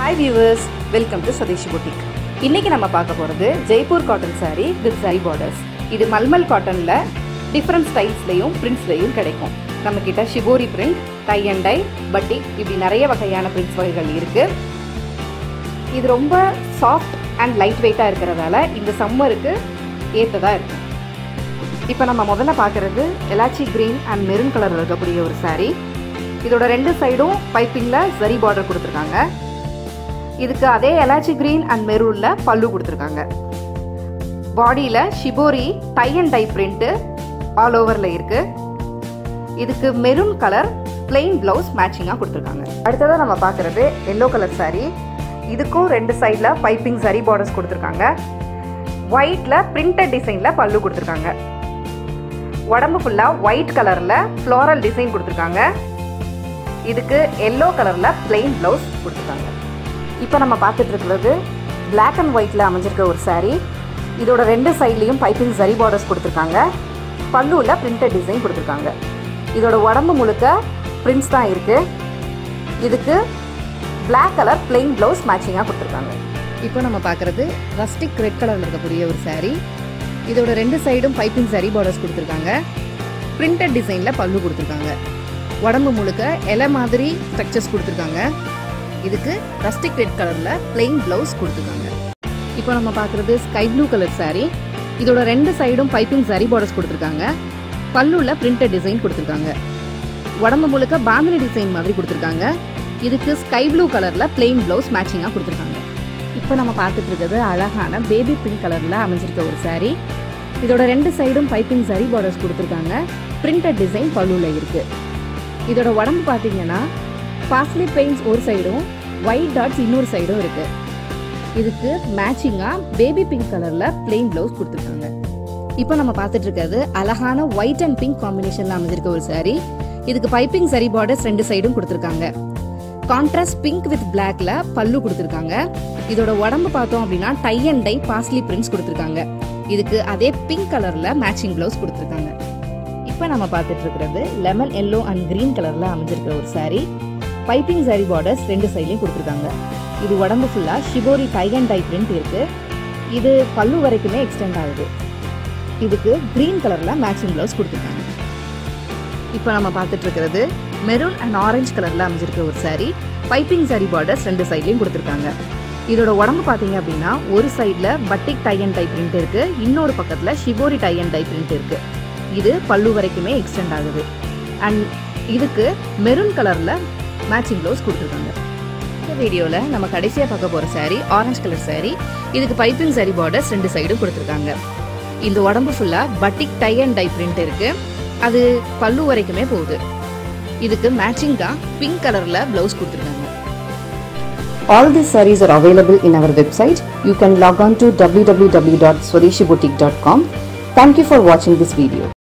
Hi viewers welcome to Swadeshi boutique இன்னைக்கு நம்ம பார்க்க போகிறது Jaipur cotton saree with zari borders இது மல்மல் காட்டனில் டிஃப்ரெண்ட் ஸ்டைல்ஸ்லையும் பிரிண்ட்ஸ்லையும் கிடைக்கும் நம்ம கிட்ட shibori print tie and dye batik இப்படி நிறைய வகையான பிரிண்ட்ஸ் வகைகள் இருக்குது இது ரொம்ப சாஃப்ட் அண்ட் லைட் வெயிட்டாக இருக்கிறதால இந்த சம்மருக்கு ஏற்றதாக இருக்கும் இப்போ நம்ம முதல்ல பார்க்குறது எலாச்சி கிரீன் அண்ட் மெரூன் கலரில் இருக்கக்கூடிய ஒரு saree இதோட ரெண்டு சைடும் பைப்பிங்கில் சரி பார்டர் கொடுத்துருக்காங்க இதுக்கு அதே எலாச்சி கிரீன் அண்ட் மெரூனில் பல்லு கொடுத்துருக்காங்க பாடியில் shibori tie and dye print all ஓவரில் இருக்குது இதுக்கு மெரூன் கலர் பிளெயின் ப்ளவுஸ் மேட்சிங்காக கொடுத்துருக்காங்க அடுத்ததாக நம்ம பார்க்குறது எல்லோ கலர் saree இதுக்கும் ரெண்டு சைடில் பைப்பிங் சரி பார்டர்ஸ் கொடுத்துருக்காங்க ஒயிட்டில் பிரிண்டட் டிசைனில் பல்லு கொடுத்துருக்காங்க உடம்பு ஃபுல்லாக ஒயிட் கலரில் ஃப்ளோரல் டிசைன் கொடுத்துருக்காங்க இதுக்கு எல்லோ கலரில் பிளெயின் ப்ளவுஸ் கொடுத்துருக்காங்க இப்போ நம்ம பார்த்துட்டு இருக்கிறது Black அண்ட் ஒயிட்டில் அமைஞ்சிருக்க ஒரு saree இதோட ரெண்டு சைட்லேயும் பைப்பிங் சரி பார்டர்ஸ் கொடுத்துருக்காங்க பல்லுவில் பிரிண்டட் டிசைன் கொடுத்துருக்காங்க இதோட உடம்பு முழுக்க பிரிண்ட்ஸ் தான் இருக்குது இதுக்கு Black கலர் பிளெயின் ப்ளவுஸ் மேட்சிங்காக கொடுத்துருக்காங்க இப்போ நம்ம பார்க்குறது ரஸ்டிக் ரெட் கலரில் இருக்கக்கூடிய ஒரு saree இதோட ரெண்டு சைடும் பைப்பிங் சரி பார்டர்ஸ் கொடுத்துருக்காங்க பிரிண்டட் டிசைனில் பல்லு கொடுத்துருக்காங்க உடம்பு முழுக்க இலை மாதிரி ஸ்ட்ரக்சர்ஸ் கொடுத்துருக்காங்க இதுக்கு ரஸ்டிக் ரெட் கலரில் பிளெயின் ப்ளவுஸ் கொடுத்துருக்காங்க இப்போ நம்ம பார்க்குறது ஸ்கை ப்ளூ கலர் saree இதோட ரெண்டு சைடும் பைப்பிங் சரி பார்டர்ஸ் கொடுத்துருக்காங்க பல்லுல பிரிண்டட் டிசைன் கொடுத்துருக்காங்க உடம்பு முழுக்க பாந்தினி டிசைன் மாதிரி கொடுத்துருக்காங்க இதுக்கு ஸ்கை ப்ளூ கலரில் பிளெயின் ப்ளவுஸ் மேட்சிங்காக கொடுத்துருக்காங்க இப்போ நம்ம பார்த்துட்டு இருக்கிறது அழகான பேபி பிங்க் கலரில் அமைஞ்சிருக்க ஒரு saree இதோட ரெண்டு சைடும் பைப்பிங் சரி பார்டர்ஸ் கொடுத்துருக்காங்க பிரிண்டட் டிசைன் பல்லுல இருக்கு இதோட உடம்பு பார்த்தீங்கன்னா பாஸ்லி பெயிண்ட்ஸ் ஒரு சைடும் ஒயிட் டாட்ஸ் இன்னொரு சைடும் இருக்கு இதுக்கு மேட்சிங்காக பேபி பிங்க் கலரில் பிளெயின் ப்ளவுஸ் கொடுத்துருக்காங்க இப்போ நம்ம பார்த்துட்டு இருக்கிறது அழகான ஒயிட் அண்ட் பிங்க் காம்பினேஷனில் அமைஞ்சிருக்க ஒரு saree இதுக்கு பைப்பிங் சரி பார்டர்ஸ் ரெண்டு சைடும் கொடுத்துருக்காங்க கான்ட்ராஸ்ட் பிங்க் வித் பிளாக்ல பல்லு கொடுத்துருக்காங்க இதோட உடம்பு பார்த்தோம் அப்படின்னா tie and dye paisley prints கொடுத்துருக்காங்க இதுக்கு அதே பிங்க் கலர்ல மேட்சிங் ப்ளவுஸ் கொடுத்துருக்காங்க இப்போ நம்ம பார்த்துட்டு இருக்கிறது லெமன் எல்லோ அண்ட் கிரீன் கலர்ல அமைஞ்சிருக்கிற ஒரு saree பைப்பிங் saree பார்டர்ஸ் ரெண்டு சைட்லையும் கொடுத்துருக்காங்க இது உடம்பு ஃபுல்லா shibori tie and dye print இருக்கு இது பல்லு வரைக்குமே எக்ஸ்டெண்ட் ஆகுது இதுக்கு கிரீன் கலர்ல மேட்சிங் ப்ளவுஸ் கொடுத்துருக்காங்க இப்போ நம்ம பார்த்துட்டு இருக்கிறது மெரூன் அண்ட் ஆரஞ்சு கலர்ல அமைஞ்சிருக்க ஒரு saree பைப்பிங் saree பார்டர்ஸ் ரெண்டு சைட்லையும் கொடுத்துருக்காங்க இதோட உடம்பு பார்த்தீங்க அப்படின்னா ஒரு சைடில் batik tie and dye print இருக்கு இன்னொரு பக்கத்தில் shibori tie and dye print இருக்கு இது பல்லு வரைக்குமே எக்ஸ்டெண்ட் ஆகுது அண்ட் இதுக்கு மெரூன் கலரில் மேட்சிங் ப்ளவுஸ் கொடுத்துருக்காங்க இந்த வீடியோவில் நம்ம கடைசியாக பார்க்க போகிற saree ஆரஞ்சு கலர் saree இதுக்கு பைப்பிங் saree பார்டர்ஸ் ரெண்டு சைடும் கொடுத்துருக்காங்க இந்த உடம்பு ஃபுல்லாக batik tie and dye print இருக்கு அது பல்லு வரைக்குமே போகுது இதுக்கு மேட்சிங்காக பிங்க் கலரில் ப்ளவுஸ் கொடுத்துருக்காங்க All these sarees are available in our website. You can log on to www.swadeshiboutique.com. Thank you for watching this video.